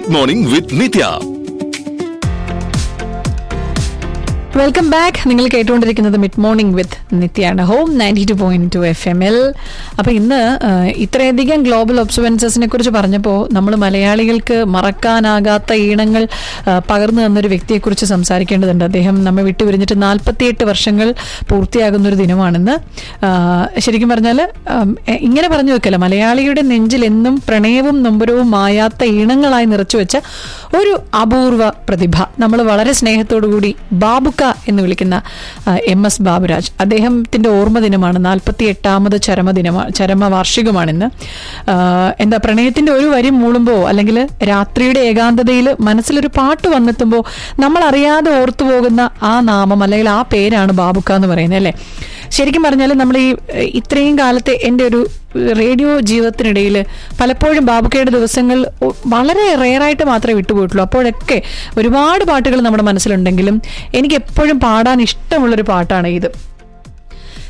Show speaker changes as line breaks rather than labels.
mid morning with Nithya
welcome back നിങ്ങൾ കേട്ടുകൊണ്ടിരിക്കുന്നത് mid morning with നിത്യാണ് home ninety two point two F M എൽ അപ്പൊ ഇന്ന് ആ, ഇത്രയധികം ഗ്ലോബൽ ഒബ്സർവൻസസിനെ കുറിച്ച് പറഞ്ഞപ്പോൾ നമ്മൾ മലയാളികൾക്ക് മറക്കാനാകാത്ത ഈണങ്ങൾ ആ, പകർന്നു തന്നൊരു വ്യക്തിയെക്കുറിച്ച് സംസാരിക്കേണ്ടതുണ്ട് അദ്ദേഹം നമ്മെ വിട്ടുപിരിഞ്ഞിട്ട് നാൽപ്പത്തിയെട്ട് വർഷങ്ങൾ പൂർത്തിയാകുന്ന ഒരു ദിനമാണിന്ന് ആ, ശരിക്കും പറഞ്ഞാൽ ഇങ്ങനെ പറഞ്ഞു വെക്കല്ല മലയാളിയുടെ നെഞ്ചിൽ എന്നും പ്രണയവും നൊമ്പരവും മായാത്ത ഈണങ്ങളായി നിറച്ചു വെച്ച ഒരു അപൂർവ പ്രതിഭ നമ്മൾ വളരെ സ്നേഹത്തോടു കൂടി ബാബുക്ക എന്ന് വിളിക്കുന്ന ആ, എം എസ് ബാബുരാജ് അദ്ദേഹത്തിന്റെ ഓർമ്മ ദിനമാണ് നാൽപ്പത്തി എട്ടാമത് ചരമദിനമാണ് ചരമ വാർഷികമാണിന്ന് ആ, എന്താ പ്രണയത്തിന്റെ ഒരു വരി മൂളുമ്പോ അല്ലെങ്കിൽ രാത്രിയുടെ ഏകാന്തതയിൽ മനസ്സിലൊരു പാട്ട് വന്നെത്തുമ്പോൾ നമ്മൾ അറിയാതെ ഓർത്തു പോകുന്ന ആ നാമം അല്ലെങ്കിൽ ആ പേരാണ് ബാബുക്ക എന്ന് പറയുന്നത് അല്ലേ ശരിക്കും പറഞ്ഞാൽ നമ്മൾ ഈ ഏഹ്, ഇത്രയും കാലത്തെ എൻ്റെ ഒരു റേഡിയോ ജീവിതത്തിനിടയിൽ പലപ്പോഴും ബാബുക്കയുടെ ദിവസങ്ങൾ ഒ- വളരെ റെയറായിട്ട് മാത്രമേ വിട്ടുപോയിട്ടുള്ളൂ അപ്പോഴൊക്കെ ഒരുപാട് പാട്ടുകൾ നമ്മുടെ മനസ്സിലുണ്ടെങ്കിലും എനിക്ക് എപ്പോഴും പാടാൻ ഇഷ്ടമുള്ളൊരു പാട്ടാണ് ഇത്